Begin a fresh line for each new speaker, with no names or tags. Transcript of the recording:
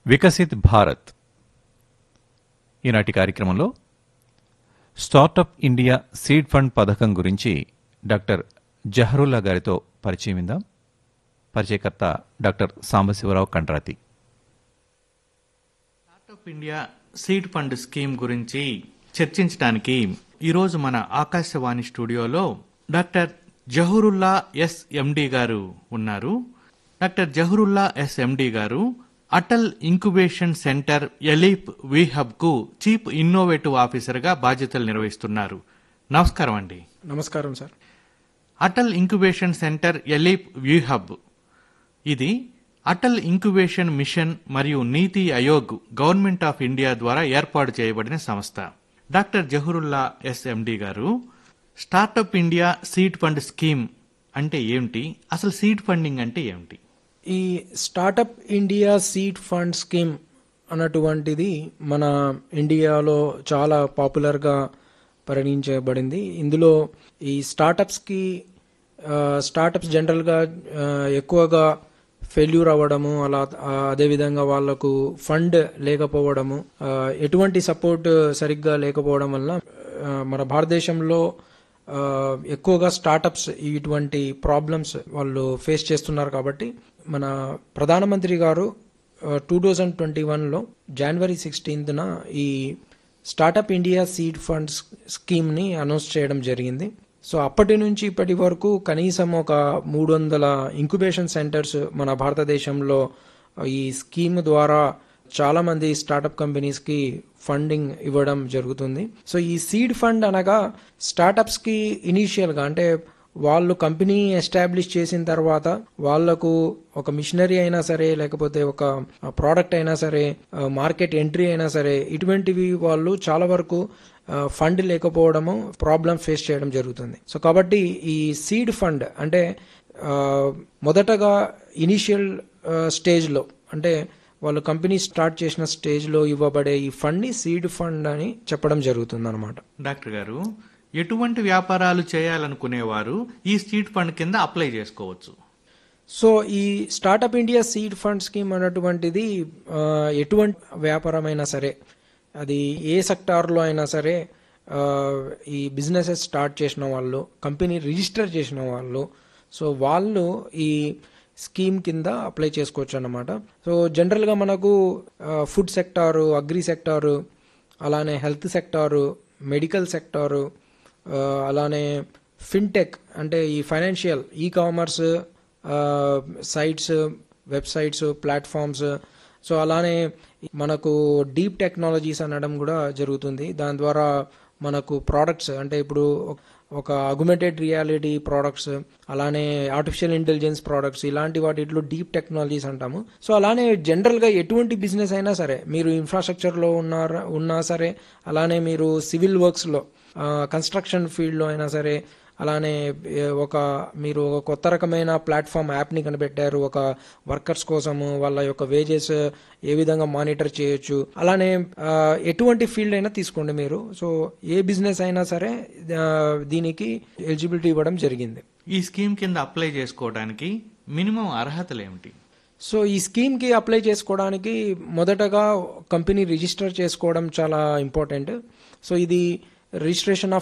వికసిత్ భారత్ ఈనాటి కార్యక్రమంలో startup India seed fund పథకం గురించి డాక్టర్ జహరుల్లా గారితో పరిచయం విందాం పరిచయకర్త doctor Sambasivarao Kandrathi
startup India seed fund scheme గురించి చర్చించడానికి ఈరోజు మన ఆకాశవాణి స్టూడియోలో డాక్టర్ జహూరుల్లా ఎస్ ఎండి గారు ఉన్నారు డాక్టర్ జహూరుల్లా ఎస్ ఎండి గారు అటల్ ఇంక్యుబేషన్ సెంటర్ ఎలీప్ వీహబ్ కు చీఫ్ ఇన్నోవేటివ్ ఆఫీసర్ గా బాధ్యతలు నిర్వహిస్తున్నారు నమస్కారం అండి
నమస్కారం sir
Atal incubation centre ALEAP వ్యూహబ్ ఇది అటల్ ఇంక్యుబేషన్ మిషన్ మరియు నీతి ఆయోగ్ గవర్నమెంట్ ఆఫ్ ఇండియా ద్వారా ఏర్పాటు చేయబడిన సంస్థ డాక్టర్ జహూరుల్లా ఎస్ఎండి గారు startup India seed fund scheme అంటే ఏమిటి అసలు సీడ్ ఫండింగ్ అంటే ఏమిటి
ఈ startup India seed fund scheme అన్నటువంటిది మన ఇండియాలో చాలా పాపులర్గా పరిగణించబడింది ఇందులో ఈ స్టార్టప్స్కి స్టార్టప్స్ జనరల్గా ఆ, ఎక్కువగా ఫెయిల్యూర్ అవ్వడము అలా ఆ, అదేవిధంగా వాళ్ళకు ఫండ్ లేకపోవడము ఆ, ఎటువంటి సపోర్ట్ సరిగ్గా లేకపోవడం వల్ల ఆ, మన భారతదేశంలో ఆ, ఎక్కువగా స్టార్టప్స్ ఇటువంటి ప్రాబ్లమ్స్ వాళ్ళు ఫేస్ చేస్తున్నారు కాబట్టి మన ప్రధానమంత్రి గారు టూ థౌజండ్ ట్వంటీ వన్లో జనవరి సిక్స్టీన్త్న ఈ స్టార్టప్ ఇండియా సీడ్ ఫండ్స్ స్కీమ్ని అనౌన్స్ చేయడం జరిగింది సో అప్పటి నుంచి ఇప్పటి వరకు కనీసం ఒక మూడు వందల ఇంక్యుబేషన్ సెంటర్స్ మన భారతదేశంలో ఈ స్కీమ్ ద్వారా చాలా మంది స్టార్టప్ కంపెనీస్ కి ఫండింగ్ ఇవ్వడం జరుగుతుంది సో ఈ సీడ్ ఫండ్ అనగా స్టార్టప్స్ కి ఇనీషియల్ గా అంటే వాళ్ళు కంపెనీ ఎస్టాబ్లిష్ చేసిన తర్వాత వాళ్లకు ఒక మిషనరీ అయినా సరే లేకపోతే ఒక ప్రోడక్ట్ అయినా సరే మార్కెట్ ఎంట్రీ అయినా సరే ఇటువంటివి వాళ్ళు చాలా వరకు ఫండ్ లేకపోవడము ప్రాబ్లం ఫేస్ చేయడం జరుగుతుంది సో కాబట్టి ఈ సీడ్ ఫండ్ అంటే ఆ, మొదటగా ఇనిషియల్ స్టేజ్లో అంటే వాళ్ళు కంపెనీ స్టార్ట్ చేసిన స్టేజ్లో ఇవ్వబడే ఈ ఫండ్ని సీడ్ ఫండ్ అని చెప్పడం జరుగుతుంది అనమాట
డాక్టర్ గారు ఎటువంటి వ్యాపారాలు చేయాలనుకునేవారు ఈ సీడ్ ఫండ్ కింద అప్లై చేసుకోవచ్చు
సో ఈ startup India seed fund scheme అన్నటువంటిది ఆ, ఎటువంటి వ్యాపారమైనా సరే అది ఏ సెక్టార్లో అయినా సరే ఆ, ఈ బిజినెసెస్ స్టార్ట్ చేసిన వాళ్ళు కంపెనీ రిజిస్టర్ చేసిన వాళ్ళు సో వాళ్ళు ఈ స్కీమ్ కింద అప్లై చేసుకోవచ్చు అన్నమాట సో జనరల్గా మనకు ఫుడ్ సెక్టారు అగ్రి సెక్టారు అలానే హెల్త్ సెక్టారు మెడికల్ సెక్టారు ఆ, అలానే ఫిన్టెక్ అంటే ఈ financial e commerce sites websites platforms so అలానే మనకు డీప్ టెక్నాలజీస్ అనడం కూడా జరుగుతుంది దాని ద్వారా మనకు ప్రోడక్ట్స్ అంటే ఇప్పుడు ఒక అగ్యుమెంటెడ్ రియాలిటీ ప్రోడక్ట్స్ అలానే ఆర్టిఫిషియల్ ఇంటెలిజెన్స్ ప్రోడక్ట్స్ ఇలాంటి వాటిలో డీప్ టెక్నాలజీస్ అంటాము సో అలానే జనరల్గా ఎటువంటి బిజినెస్ అయినా సరే మీరు ఇన్ఫ్రాస్ట్రక్చర్లో ఉన్నారా ఉన్నా సరే అలానే మీరు సివిల్ వర్క్స్లో కన్స్ట్రక్షన్ ఫీల్డ్లో అయినా సరే అలానే ఏ, ఒక మీరు ఒక కొత్త రకమైన ప్లాట్ఫామ్ యాప్ని కనిపెట్టారు ఒక వర్కర్స్ కోసము వాళ్ళ యొక్క వేజెస్ ఏ విధంగా మానిటర్ చేయొచ్చు అలానే ఆ, ఎటువంటి ఫీల్డ్ అయినా తీసుకోండి మీరు సో ఏ బిజినెస్ అయినా సరే ఆ, దీనికి ఎలిజిబిలిటీ ఇవ్వడం జరిగింది
ఈ స్కీమ్ కింద అప్లై చేసుకోవడానికి మినిమం అర్హతలు ఏమిటి
సో ఈ స్కీమ్కి అప్లై చేసుకోవడానికి మొదటగా కంపెనీ రిజిస్టర్ చేసుకోవడం చాలా ఇంపార్టెంట్ సో ఇది రిజిస్ట్రేషన్ ఆఫ్